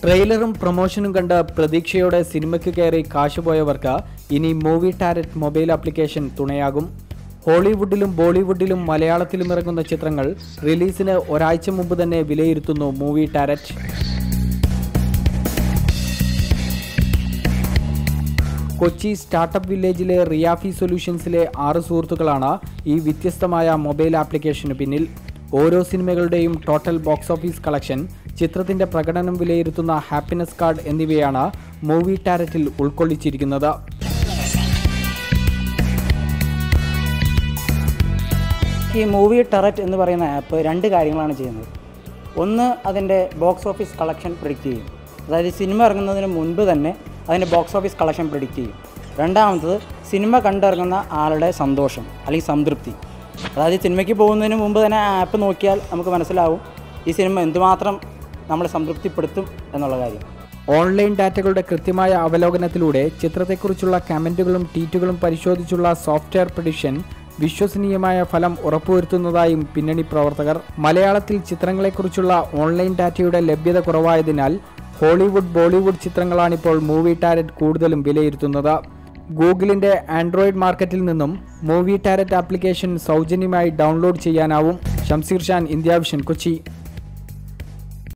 ട്രെയിലറും പ്രൊമോഷനും കണ്ട് പ്രതീക്ഷയോടെ സിനിമയ്ക്ക് കയറി കാശുപോയവർക്ക് ഇനി മൂവി ടാരറ്റ് മൊബൈൽ ആപ്ലിക്കേഷൻ തുണയാകും ഹോളിവുഡിലും ബോളിവുഡിലും മലയാളത്തിലും ഇറങ്ങുന്ന ചിത്രങ്ങൾ റിലീസിന് ഒരാഴ്ച മുമ്പ് തന്നെ വിലയിരുത്തുന്നു മൂവി ടാരറ്റ് കൊച്ചി സ്റ്റാർട്ടപ്പ് വില്ലേജിലെ റിയാഫി സൊല്യൂഷൻസിലെ ആറ് സുഹൃത്തുക്കളാണ് ഈ വ്യത്യസ്തമായ മൊബൈൽ ആപ്ലിക്കേഷന് പിന്നിൽ ഓരോ സിനിമകളുടെയും ടോട്ടൽ ബോക്സ് ഓഫീസ് കളക്ഷൻ ചിത്രത്തിന്റെ പ്രകടനം വിലയിരുത്തുന്ന ഹാപ്പിനെസ് കാർഡ് എന്നിവയാണ് മൂവി ടാരറ്റിൽ ഉൾക്കൊള്ളിച്ചിരിക്കുന്നത് ഈ മൂവി ടെററ്റ് എന്ന് പറയുന്ന ആപ്പ് രണ്ട് കാര്യങ്ങളാണ് ചെയ്യുന്നത് ഒന്ന് അതിൻ്റെ ബോക്സ് ഓഫീസ് കളക്ഷൻ പ്രിഡിക്റ്റ് ചെയ്യും അതായത് സിനിമ ഇറങ്ങുന്നതിന് മുൻപ് തന്നെ അതിൻ്റെ ബോക്സ് ഓഫീസ് കളക്ഷൻ പ്രിഡിക്റ്റ് ചെയ്യും രണ്ടാമത്തത് സിനിമ കണ്ടിറങ്ങുന്ന ആളുടെ സന്തോഷം അല്ലെങ്കിൽ സംതൃപ്തി അതായത് സിനിമയ്ക്ക് പോകുന്നതിന് മുമ്പ് തന്നെ ആ ആപ്പ് നോക്കിയാൽ നമുക്ക് മനസ്സിലാവും ഈ സിനിമ എന്തുമാത്രം നമ്മളെ സംതൃപ്തിപ്പെടുത്തും എന്നുള്ള കാര്യം ഓൺലൈൻ ഡാറ്റകളുടെ കൃത്യമായ അവലോകനത്തിലൂടെ ചിത്രത്തെക്കുറിച്ചുള്ള കമന്റുകളും ട്വീറ്റുകളും പരിശോധിച്ചുള്ള സോഫ്റ്റ്വെയർ പ്രഡിഷൻ വിശ്വസനീയമായ ഫലം ഉറപ്പുവരുത്തുന്നതായും പിന്നണി പ്രവർത്തകർ മലയാളത്തിൽ ചിത്രങ്ങളെക്കുറിച്ചുള്ള ഓൺലൈൻ ഡാറ്റയുടെ ലഭ്യത കുറവായതിനാൽ ഹോളിവുഡ് ബോളിവുഡ് ചിത്രങ്ങളാണിപ്പോൾ മൂവി ടാരറ്റ് കൂടുതലും വിലയിരുത്തുന്നത് ഗൂഗിളിന്റെ ആൻഡ്രോയിഡ് മാർക്കറ്റിൽ നിന്നും മൂവി ടാരറ്റ് ആപ്ലിക്കേഷൻ സൗജന്യമായി ഡൗൺലോഡ് ചെയ്യാനാവും ഷംസീർ ഷാൻ ഇന്ത്യ വിഷൻ കൊച്ചി